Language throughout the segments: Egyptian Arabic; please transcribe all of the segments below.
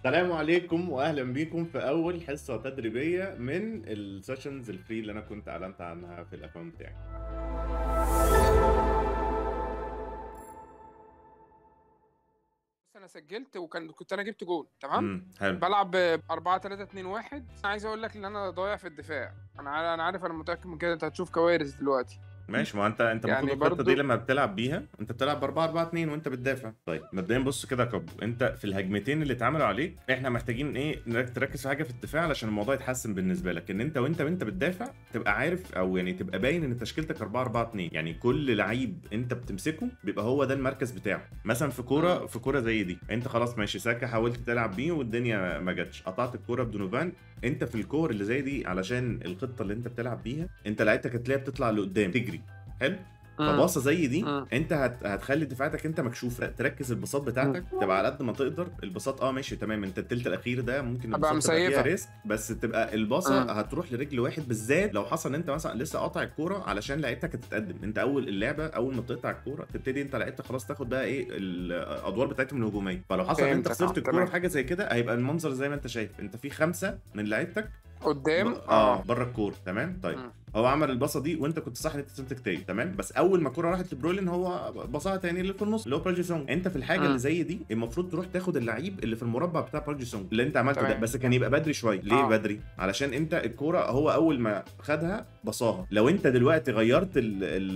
السلام عليكم واهلا بيكم في اول حصه تدريبيه من السيشنز الفري اللي انا كنت اعلنت عنها في الاكونت بتاعي بص انا سجلت وكان كنت انا جبت جول تمام امم حلو بلعب ب 4 3 2 1 انا عايز اقول لك ان انا ضايع في الدفاع انا عارف انا عارف انا متاكد من كده انت هتشوف كوارث دلوقتي ماشي ما انت انت يعني المفروض الخطه برضو- دي لما بتلعب بيها انت بتلعب ب 4 4 2 وانت بتدافع طيب مبدئيا بص كده يا كابو انت في الهجمتين اللي اتعملوا عليك احنا محتاجين ايه نرك- تركز في حاجه في الدفاع علشان الموضوع يتحسن بالنسبه لك ان انت وانت وانت بتدافع تبقى عارف او يعني تبقى باين ان تشكيلتك 4 4 2 يعني كل لعيب انت بتمسكه بيبقى هو ده المركز بتاعه مثلا في كوره مم. في كوره زي دي انت خلاص ماشي ساكا حاولت تلعب بيه والدنيا ما جاتش قطعت الكوره بدونوفان انت في الكور اللي زي دي علشان الخطه اللي انت بتلعب بيها انت لعيبتك هتلاقيها بتطلع لقدام تجري حلو فباصه زي دي مم. انت هت... هتخلي دفاعاتك انت مكشوفه تركز البساط بتاعتك تبقى على قد ما تقدر البساط اه ماشي تمام انت التلت الاخير ده ممكن أبقى البساط تبقى فيها مسيفة. ريسك بس تبقى الباصه مم. هتروح لرجل واحد بالذات لو حصل ان انت مثلا لسه قاطع الكوره علشان لعيبتك هتتقدم انت اول اللعبه اول ما بتقطع الكوره تبتدي انت لعيبتك خلاص تاخد بقى ايه الادوار بتاعتهم الهجوميه فلو حصل ان انت فهمتك، خسرت آه، الكوره تمام. في حاجه زي كده هيبقى المنظر زي ما انت شايف انت في خمسه من لعيبتك قدام اه بره الكوره تمام طيب مم. هو عمل الباصه دي وانت كنت صح ان انت تمسك تاني تمام بس اول ما الكوره راحت لبرولين هو بصاها تاني اللي في النص اللي هو باجي سونج انت في الحاجه مم. اللي زي دي المفروض تروح تاخد اللعيب اللي في المربع بتاع باجي سونج اللي انت عملته ده تمام. بس كان يبقى بدري شويه ليه آه. بدري علشان انت الكوره هو اول ما خدها بصاها لو انت دلوقتي غيرت ال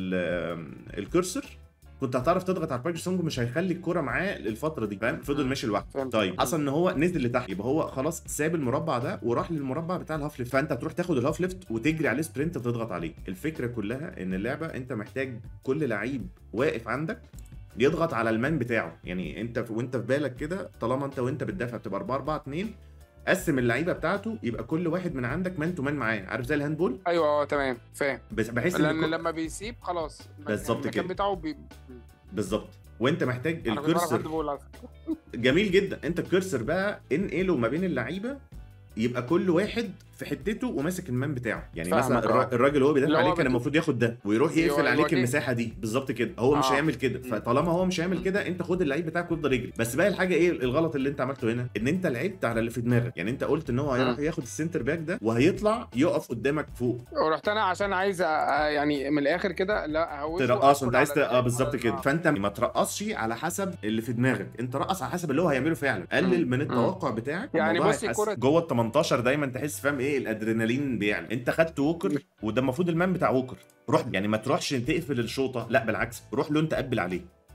ال الكرسر كنت هتعرف تضغط على باجي سونج مش هيخلي الكوره معاه الفتره دي فاهم فضل مم. ماشي لوحده فهمت. طيب حصل ان هو نزل لتحت يبقى هو خلاص ساب المربع ده وراح للمربع بتاع الهاف ليفت فانت تروح تاخد الهاف ليفت وتجري عليه سبرنت وتضغط عليه الفكره كلها ان اللعبه انت محتاج كل لعيب واقف عندك يضغط على المان بتاعه يعني انت في وانت في بالك كده طالما انت وانت بتدافع بتبقى 4 4 2 قسم اللعيبه بتاعته يبقى كل واحد من عندك مان تو مان معاه عارف زي الهاندبول ايوه اه تمام فاهم بس بحيث ان لان الكو- لما بيسيب خلاص المكان- بالظبط المكان كده. بتاعه بي... بالظبط وانت محتاج انا كنت بعرف الكرسر هاند بول على فكرة. جميل جدا انت الكرسر بقى انقله ما بين اللعيبه يبقى كل واحد في حتته وماسك المان بتاعه يعني فاهمك، مثلا الر- اه. الراجل هو بيدافع اللي هو عليك كان بت- المفروض ياخد ده ويروح ايوه، يقفل عليك يواجهه. المساحه دي بالظبط كده هو مش اه. هيعمل كده مم. فطالما هو مش هيعمل مم. كده انت خد اللعيب بتاعك وافضل يجري بس بقى الحاجه ايه الغلط اللي انت عملته هنا ان انت لعبت على اللي في دماغك يعني انت قلت ان هو هيروح مم. ياخد السنتر باك ده وهيطلع يقف قدامك فوق ورحت انا عشان عايز أ- يعني من الاخر كده لا اهوشه ترقصه انت أدخل عايز على ت- اه ال- بالظبط على- كده آه. فانت ما ترقصش على حسب اللي في دماغك انت رقص على حسب اللي هو هيعمله فعلا قلل مم. من مم. التوقع بتاعك يعني الموضوع بصي هيتحسن. كرة- جوه ال 18 دايما تحس فاهم ايه الادرينالين بيعلى انت خدت ووكر وده المفروض المان بتاع ووكر روح يعني ما تروحش تقفل الشوطه لا بالعكس روح له انت قبل عليه